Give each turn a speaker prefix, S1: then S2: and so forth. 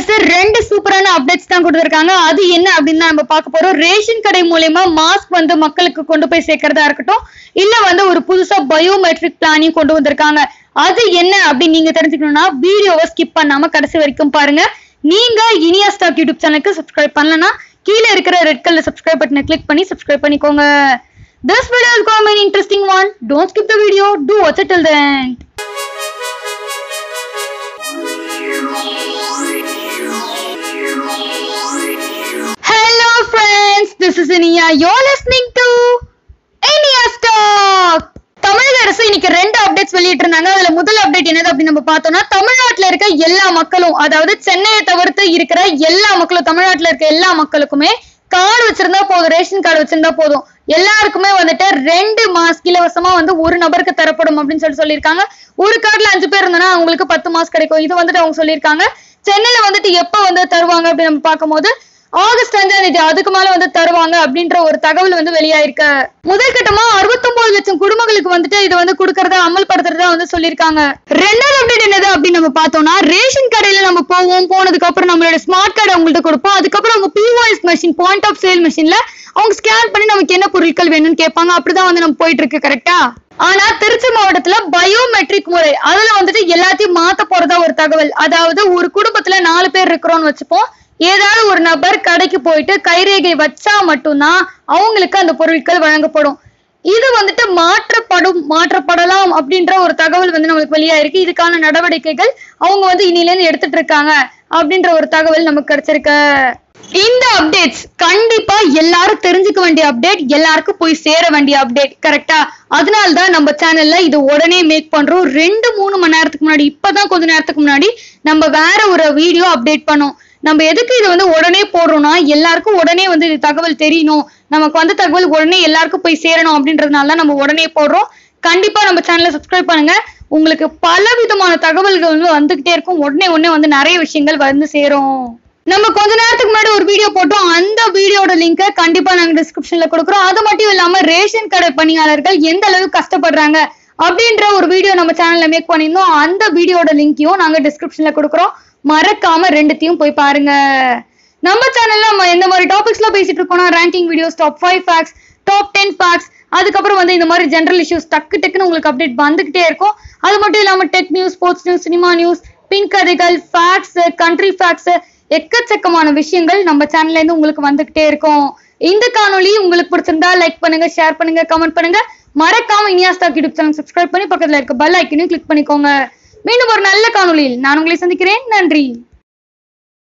S1: அரசு ரெண்டு சூப்பரான அப்டேட்ஸ் தான் கொடுத்துருக்காங்க அது என்ன அப்படின்னு தான் நம்ம பார்க்க போறோம் ரேஷன் கடை மூலயமா மாஸ்க் வந்து மக்களுக்கு கொண்டு போய் சேர்க்கறதா இருக்கட்டும் இல்ல வந்து ஒரு புதுசா பயோமெட்ரிக் பிளானையும் கொண்டு வந்திருக்காங்க அது என்ன அப்படின்னு நீங்க தெரிஞ்சுக்கணும்னா வீடியோவை ஸ்கிப் பண்ணாம கடைசி வரைக்கும் பாருங்க நீங்க இனியா ஸ்டாக் யூடியூப் சேனலுக்கு சப்ஸ்கிரைப் பண்ணலனா கீழே இருக்கிற ரெட் கலர் சப்ஸ்கிரைப் பட்டனை கிளிக் பண்ணி சப்ஸ்கிரைப் பண்ணிக்கோங்க This video is going to be an interesting one. Don't skip the video. Do watch it till the end. Hello friends, this is Inia. You're listening to Inia Stock. தமிழக அரசு இன்னைக்கு ரெண்டு updates வெளியிட்டு இருந்தாங்க அதுல முதல் update என்னது அப்படின்னு நம்ம பார்த்தோம்னா தமிழ்நாட்டுல இருக்க எல்லா மக்களும் அதாவது சென்னையை தவிர்த்து இருக்கிற எல்லா மக்களும் தமிழ்நாட்டுல இருக்க எல்லா மக்களுக்குமே கார்டு வச்சிருந்தா போதும் ரேஷன் கார்டு வச்சிருந்தா போதும் எல்லாருக்குமே வந்துட்டு ரெண்டு மாஸ்க் இலவசமா வந்து ஒரு நபருக்கு தரப்படும் அப்படின்னு சொல்லி சொல்லியிருக்காங்க ஒரு கார்டுல அஞ்சு பேர் இருந்தனா அவங்களுக்கு பத்து மாஸ்க் கிடைக்கும் இது வந்துட்டு அவங்க சொல்லியிருக்காங்க சென்னையில வந்துட்டு எப்ப வந்து தருவாங்க அப்படின்னு நம்ம பார்க்கும்போது ஆகஸ்ட் அஞ்சாம் தேதி அதுக்கு மேல வந்து தருவாங்க அப்படின்ற ஒரு தகவல் வந்து வெளியாயிருக்கு முதல் கட்டமா அறுபத்தொன்பது லட்சம் குடும்பங்களுக்கு வந்துட்டு இது வந்து கொடுக்கறதா அமல்படுத்துறதா வந்து சொல்லியிருக்காங்க ரெண்டாவது அப்டேட் என்னது அப்படின்னு நம்ம பார்த்தோம்னா ரேஷன் கடையில நம்ம போவோம் போனதுக்கு அப்புறம் நம்மளோட ஸ்மார்ட் கார்டு அவங்கள்ட்ட கொடுப்போம் அதுக்கப்புறம் அவங்க POS machine point of sale மெஷின்ல அவங்க ஸ்கேன் பண்ணி நமக்கு என்ன பொருட்கள் வேணும்னு கேட்பாங்க அப்படிதான் வந்து நம்ம போயிட்டு இருக்கு கரெக்டா ஆனா திருச்சி மாவட்டத்துல பயோமெட்ரிக் முறை அதுல வந்துட்டு எல்லாத்தையும் மாத்த போறதா ஒரு தகவல் அதாவது ஒரு குடும்பத்துல நாலு பேர் இருக்கிறோம்னு வச்சுப்போம் ஏதாவது ஒரு நபர் கடைக்கு போயிட்டு கைரேகை வச்சா மட்டும்தான் அவங்களுக்கு அந்த பொருட்கள் வழங்கப்படும் இது வந்துட்டு மாற்றப்படும் மாற்றப்படலாம் அப்படின்ற ஒரு தகவல் வந்து நம்மளுக்கு வெளியாயிருக்கு இதுக்கான நடவடிக்கைகள் அவங்க வந்து இன்னில இருந்து எடுத்துட்டு இருக்காங்க அப்படின்ற ஒரு தகவல் நமக்கு கிடைச்சிருக்கு இந்த அப்டேட்ஸ் கண்டிப்பா எல்லாரும் தெரிஞ்சுக்க வேண்டிய அப்டேட் எல்லாருக்கும் போய் சேர வேண்டிய அப்டேட் கரெக்டா அதனால தான் நம்ம சேனல்ல இது உடனே மேக் பண்றோம் ரெண்டு மூணு மணி நேரத்துக்கு முன்னாடி இப்பதான் கொஞ்ச நேரத்துக்கு முன்னாடி நம்ம வேற ஒரு வீடியோ அப்டேட் பண்ணோம் நம்ம எதுக்கு இது வந்து உடனே போடுறோம்னா எல்லாருக்கும் உடனே வந்து இது தகவல் தெரியணும் நமக்கு வந்த தகவல் உடனே எல்லாருக்கும் போய் சேரணும் அப்படின்றதுனால தான் நம்ம உடனே போடுறோம் கண்டிப்பா நம்ம சேனலை சப்ஸ்கிரைப் பண்ணுங்க உங்களுக்கு பல விதமான தகவல்கள் வந்து வந்துகிட்டே இருக்கும் உடனே உடனே வந்து நிறைய விஷயங்கள் வந்து சேரும் நம்ம கொஞ்ச நேரத்துக்கு முன்னாடி ஒரு வீடியோ போட்டோம் அந்த வீடியோட லிங்கை கண்டிப்பா நாங்க டிஸ்கிரிப்ஷன்ல கொடுக்குறோம் அது மட்டும் இல்லாம ரேஷன் கடை பணியாளர்கள் எந்த அளவுக்கு கஷ்டப்படுறாங்க அப்படின்ற ஒரு வீடியோ நம்ம சேனல்ல மேக் பண்ணியிருந்தோம் அந்த வீடியோட லிங்கையும் நாங்க டிஸ்கிரிப்ஷன்ல கொடுக்குறோம் மறக்காம ரெண்டுத்தையும் போய் பாருங்க நம்ம சேனல்ல நம்ம எந்த மாதிரி டாபிக்ஸ்ல பேசிட்டு இருக்கோம்னா ranking videos top five facts top ten facts அதுக்கப்புறம் வந்து இந்த மாதிரி ஜென்ரல் இஷ்யூஸ் டக்கு டக்குன்னு உங்களுக்கு அப்டேட் வந்துகிட்டே இருக்கும் அது மட்டும் இல்லாம tech news sports news cinema news பின் கதைகள் ஃபேக்ட்ஸ் கண்ட்ரி ஃபேக்ட்ஸ் எக்கச்சக்கமான விஷயங்கள் நம்ம சேனல்ல இருந்து உங்களுக்கு வந்துகிட்டே இருக்கும் இந்த காணொளி உங்களுக்கு பிடிச்சிருந்தா லைக் பண்ணுங்க ஷேர் பண்ணுங்க கமெண்ட் பண்ணுங்க மறக்காம Iniya stock YouTube channel subscribe பண்ணி பக்கத்துல இருக்க பெல் ஐக்கனையும் கிளிக் பண்ணிக்கோங்க மீண்டும் ஒரு நல்ல காணொளியில் நான் உங்களை சந்திக்கிறேன் நன்றி